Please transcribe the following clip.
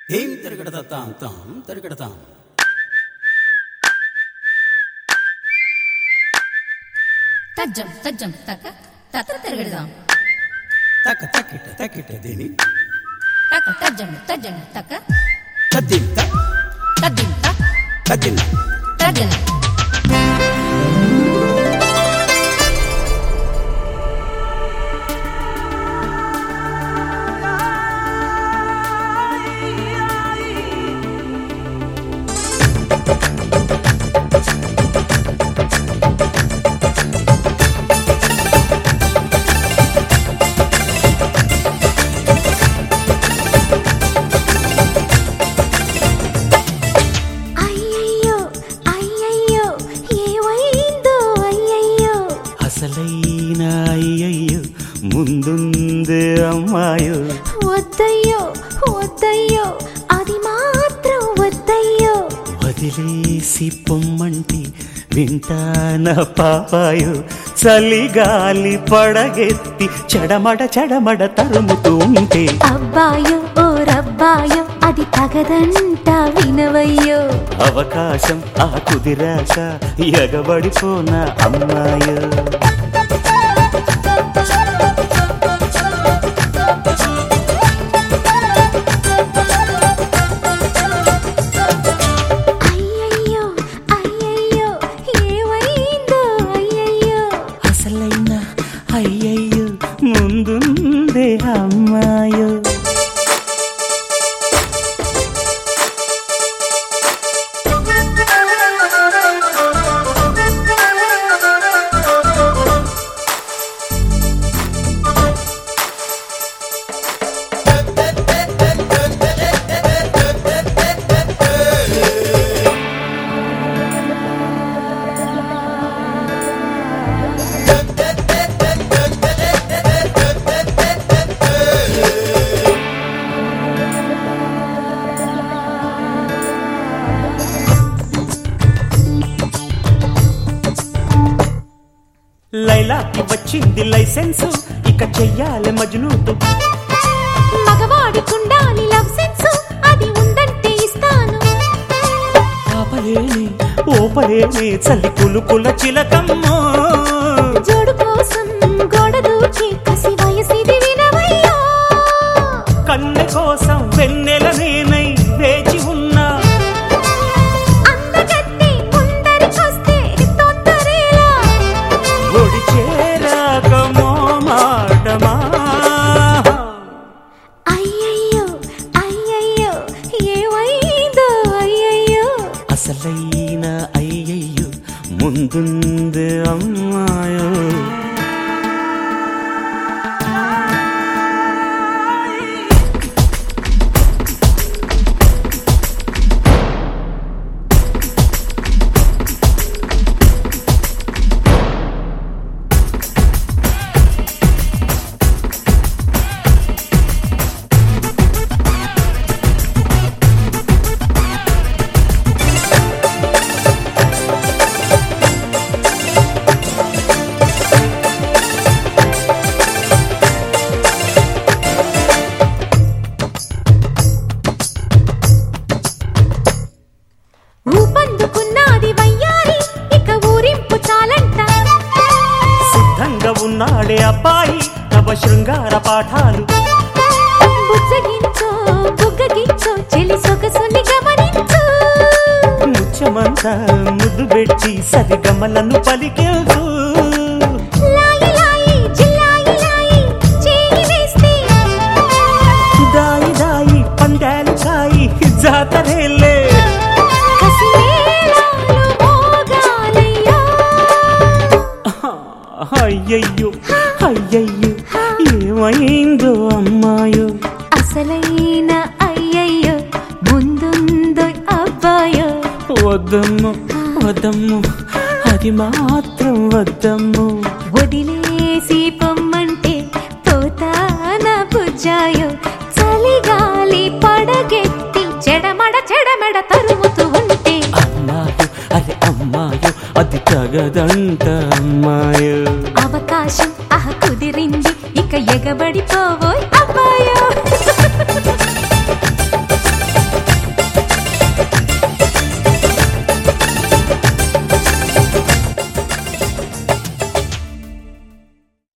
ధీం తిరగడతాం తాం తిరగడతాం తజ్జం తజ్జం తక్క తత తిరగడదాం తక్క తక్కిట తక్కిట దీని తక్క తజ్జం తజ్జం తక్క తద్దిం తక్ తద్దిం తక్ తద్దిం తజ్జన అయ్యయ్యో అయ్యయ్యో ఏమైందో అయ్యయ్యో అసలైన అయ్యయ్యో ముందుందే అమ్మాయో వద్దయ్యో వద్దయ్యో అది మాత్రం వద్దయ్యో వదిలేసి పొమ్మంటి వింటాన పాపాయో చలిగాలి పడగెత్తి చెడమడ చెడమడ తరుముతూ ఉంటే అబ్బాయో ఓ రబ్బాయో అది తగదంట వినవయ్యో అవకాశం ఆ కుదిరాక ఎగబడిపోన అమ్మాయో అయ్యయ్యో అయ్యయ్యో ఏమైందో అయ్యయ్యో అసలైన అయ్యయ్యో ముందుందే అమ్మాయో లైలాకి వచ్చింది లైసెన్స్ ఇక చెయ్యాలి మజ్నూతో మగవాడికుండాలి లవ్ సెన్స్ అది ఉందంటే ఇస్తాను ఆపలేని ఓపలేని చల్లి కులుకుల చిలకమ్మో జోడు కోసం గోడ దూకి కసి వయసిది వినవయ్యో కన్నె కోసం వెన్నెల నేనై వేచి ఉన్నా అందగత్తి ముందరికొస్తే తొందరేలా ఒడి చేరాకమో మాటమా అయ్యయ్యో అయ్యయ్యో ఏమైందో అయ్యయ్యో అసలైన అయ్యయ్యో ముందుంది అమ్మాయో ఊపందుకున్నది వయ్యారి ఇక ఊరింపు చాలంట సిద్ధంగా ఉన్నాడే అబ్బాయి నవ శృంగార పాఠాలు బుజ్జగించో బుగ్గగించో చెలి సొగసుని గమనించు ముత్యమంతా ముద్దు పెట్టి సరిగమలను పలికేదు లాయి లాయి జిల్లాయి లాయి చేయి వేస్తే దాయి దాయి పందాలు కాయి జాతరేలే కసి మేళాలు మోగాలయ్యా అయ్యయ్యో అయ్యయ్యో ఏమైందో అమ్మాయో అసలైన అయ్యయ్యో ముందుందో అబ్బాయో వద్దమ్ము వద్దమ్ము అది మాత్రం వద్దమ్ము వదిలేసి పొమ్మంటే పోతాన బుజ్జాయో చలిగాలి పడగెత్తి చెడమడ చెడమడ తరుముతూ ఉంటే అమ్మాయో అరే అమ్మాయో అది తగదంట అమ్మాయో అవకాశం ఆహ కుదిరింది ఇక ఎగబడి